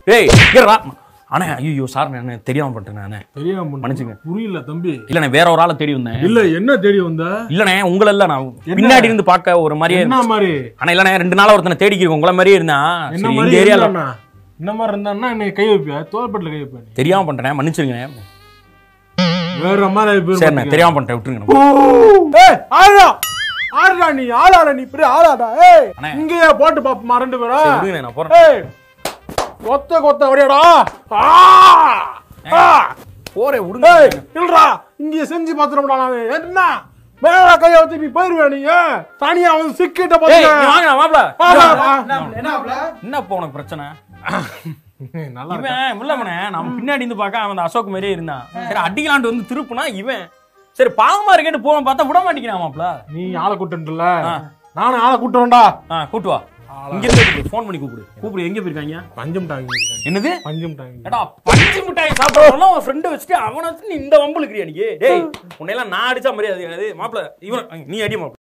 டேய் இங்கடா அண்ணே ஐயோ சார் நான் தெரியாம பண்ணிட்டேன் அண்ணே தெரியாம பண்ண. மன்னிச்சுங்க. புரியல தம்பி இல்லண்ணே வேற ஒரு ஆளை தேடி வந்தேன் இல்ல என்ன தேடி வந்த இல்லண்ணே உங்களை இல்ல நான் பின்னாடி இருந்து பார்க்க ஒரு மாதிரியே என்ன மாதிரி ஆனா இல்லண்ணே ரெண்டு நாளா ஒருத்தனை தேடிக்கிறோம் உங்களை மாதிரியே இருந்தான் என்ன சரி, மாதிரி இந்த ஏரியால இருந்தான்னா? என்ன மாதிரி இருந்தான்னா என்னை கை வைப்பியா தோள்பட்டில கை வைப்பேன் தெரியாம பண்ணிட்டேன் மன்னிச்சிருங்க வேற மாதிரி ஆகி போயிரும் சரிண்ணே பாத்துக்க. தெரியாம பண்ணிட்டேன் விட்டுருங்க ஏய், ஆளுடா. ஆளுடா நீ ஆளாடா நீ பெரிய ஆளாடா ஏய் அண்ணே. இங்கேயே போட்டு பாப்போமா ரெண்டு பேரும் சரி, விடுங்க நான் போறேன் ஏய் கொத்த கொத்த அப்படியாடா ஆ! ஆ! போறேன் ஏய் விடுங்க இல்லடா இங்க செஞ்சு பாத்துறோம்டா நான் என்ன மேல கைய வச்சு நீ போயிருவே நீங்க தனியா வந்து சிக்கிட்ட ஏய் நீ பாத்துக்க வாங்க மாப்ள ஆமா, என்ன இப்போ உனக்கு பிரச்சனை ஆ. நல்லா இருக்கு. இவன் இல்லவனே நம்ம பின்னாடி இருந்து பார்க்க அவன் அந்த அசோக் மாதிரியே இருந்தான் சரி அடிக்கலான்ட்டு வந்து திருப்புனா இவன் சரி பாவமா இருக்கேன்னு போவன் பார்த்தா விட மாட்டேங்கிறான் மாப்ள நீ ஆளை கூட்டுல ஆ. நானும் ஆளை கூட்டுறேன்டா ஆ கூட்டு வா இங்க இருந்து ஃபோன் பண்ணி கூப்பிடு கூப்பிடு எங்க போயிருக்காங்க பஞ்சம் டாங்கி என்னது பஞ்சம் டாங்கி ஏடா பஞ்சு மிட்டாய் சாப்பிடறவங்க உன் ஃப்ரெண்டை வச்சுட்டு அவனை வச்சு நீ இந்த வம்பு இருக்கிறியா நீ டேய் உன்னையெல்லாம் நான் அடிச்சா மரியாதை கிடையாது மாப்பிள இவன் நீ அடி மாப்பிள